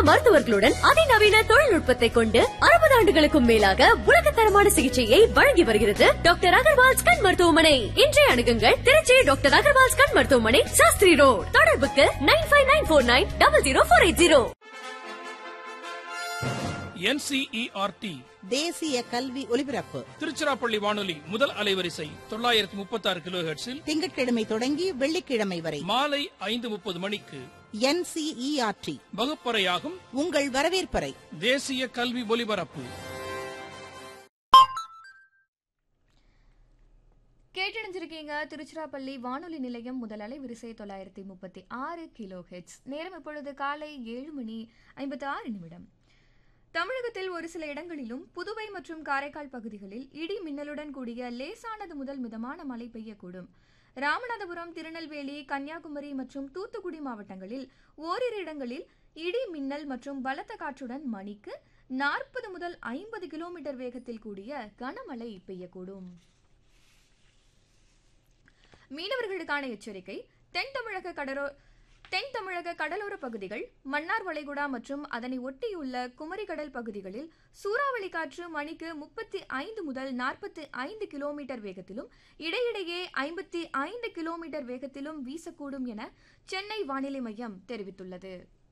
மருத்துவர்களுடன் அதிநவீன தொழில்நுட்பத்தை கொண்டு அறுபது ஆண்டுகளுக்கும் மேலாக உலகத்தரமான சிகிச்சையை வழங்கி வருகிறது டாக்டர் அகர்வால்ஸ் கண் மருத்துவமனை இன்றைய அணுகுங்கள் திருச்சி டாக்டர் அகர்வால்ஸ் கண் மருத்துவமனை சாஸ்திரி ரோட் தொடர்புக்கு nine five nine four nine double zero four eight zero NCERT தேசிய கல்வி ஒலிபரப்பு திருச்சிராப்பள்ளி வானொலி முதல் அலைவரிசை தொள்ளாயிரத்தி முப்பத்தி ஆறு கிலோ திங்கட்கிழமை தொடங்கி வெள்ளிக்கிழமை வரை மாலை ஐந்து முப்பது மணிக்கு என்சிஇஆர்டி வகுப்பறையாகும் உங்கள் வரவேற்பறை தேசிய கல்வி ஒலிபரப்பு கேட்டடைஞ்சிருக்கீங்க திருச்சிராப்பள்ளி வானொலி நிலையம் முதல் அலைவரிசை தொள்ளாயிரத்தி முப்பத்தி ஆறு கிலோ ஹெட்ஸ் நேரம் இப்பொழுது காலை ஏழு மணி ஐம்பத்தி ஆறு நிமிடம் தமிழகத்தில் ஒரு சில இடங்களிலும் புதுவை மற்றும் காரைக்கால் பகுதிகளில் இடி மின்னலுடன் கூடிய லேசானது முதல் மிதமான மழை பெய்யக்கூடும் ராமநாதபுரம் திருநெல்வேலி கன்னியாகுமரி மற்றும் தூத்துக்குடி மாவட்டங்களில் ஓரிரு இடங்களில் இடி மின்னல் மற்றும் பலத்த காற்றுடன் மணிக்கு நாற்பது முதல் ஐம்பது கிலோமீட்டர் வேகத்தில் கூடிய கனமழை பெய்யக்கூடும் மீனவர்களுக்கான எச்சரிக்கை தென் தமிழக கடலோ தென் தமிழக கடலோர பகுதிகள் மன்னார் வளைகுடா மற்றும் அதனை ஒட்டியுள்ள குமரி கடல் பகுதிகளில் சூறாவளி காற்று மணிக்கு முப்பத்தி ஐந்து முதல் நாற்பத்தி ஐந்து கிலோமீட்டர் வேகத்திலும் இடையிடையே ஐம்பத்தி ஐந்து கிலோமீட்டர் வேகத்திலும் வீசக்கூடும் என சென்னை வானிலை மையம் தெரிவித்துள்ளது